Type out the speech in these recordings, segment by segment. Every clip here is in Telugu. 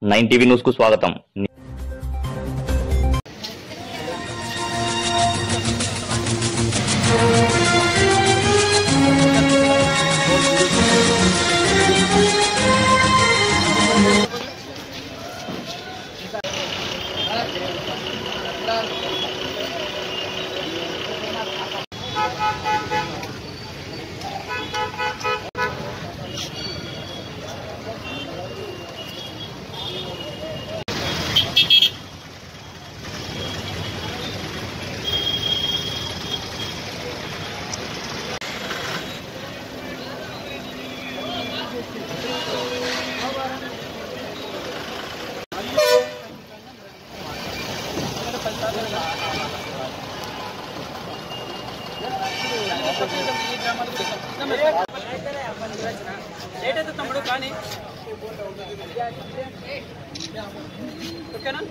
నైన్ టీవీ న్యూస్ కు స్వాగతం లేట్ అయితే తమ్ముడు కానీ ఓకేనా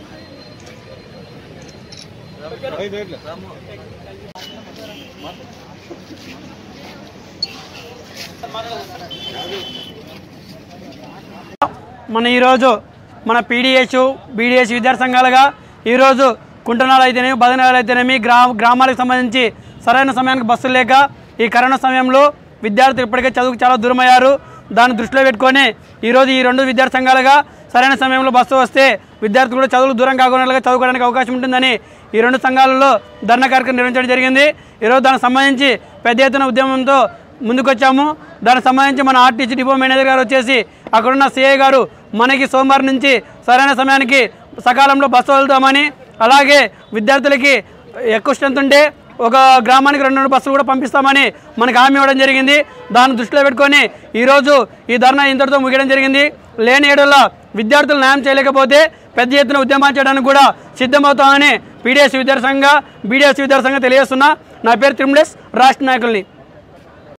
మన ఈరోజు మన పీడిఎస్ బీడిఎస్ విద్యార్థి సంఘాలుగా ఈరోజు కుంటనాలు అయితేనేమి బదనాలు అయితేనేమి గ్రా గ్రామాలకు సంబంధించి సరైన సమయానికి బస్సులు లేక ఈ కరోనా సమయంలో విద్యార్థులు ఇప్పటికే చదువుకు చాలా దూరమయ్యారు దాన్ని దృష్టిలో పెట్టుకొని ఈరోజు ఈ రెండు విద్యార్థి సంఘాలుగా సరైన సమయంలో బస్సు వస్తే విద్యార్థులు కూడా చదువులు దూరం కాకుండా చదువుకోవడానికి అవకాశం ఉంటుందని ఈ రెండు సంఘాలలో ధర్నా కార్యక్రమం నిర్వహించడం జరిగింది ఈరోజు దానికి సంబంధించి పెద్ద ఎత్తున ఉద్యమంతో ముందుకొచ్చాము దానికి సంబంధించి మన ఆర్టీసీ డిపో మేనేజర్ గారు వచ్చేసి అక్కడున్న సిఐ గారు మనకి సోమవారం నుంచి సరైన సమయానికి సకాలంలో బస్సు వెళ్తామని అలాగే విద్యార్థులకి ఎక్కువ స్ట్రెంత్ ఉంటే ఒక గ్రామానికి రెండు రెండు బస్సులు కూడా పంపిస్తామని మనకు హామీ ఇవ్వడం జరిగింది దాన్ని దృష్టిలో పెట్టుకొని ఈరోజు ఈ ధర్నా ఇంతటితో ముగియడం జరిగింది లేని ఏడులో విద్యార్థులు న్యాయం చేయలేకపోతే పెద్ద ఎత్తున ఉద్యమాలు చేయడానికి కూడా సిద్ధమవుతామని పీడిఎస్ విద్యార్థి సంఘ బీడిఎస్ విద్యార్థి సంఘ తెలియజేస్తున్నా నా పేరు తిరుమలేష్ రాష్ట్ర నాయకుల్ని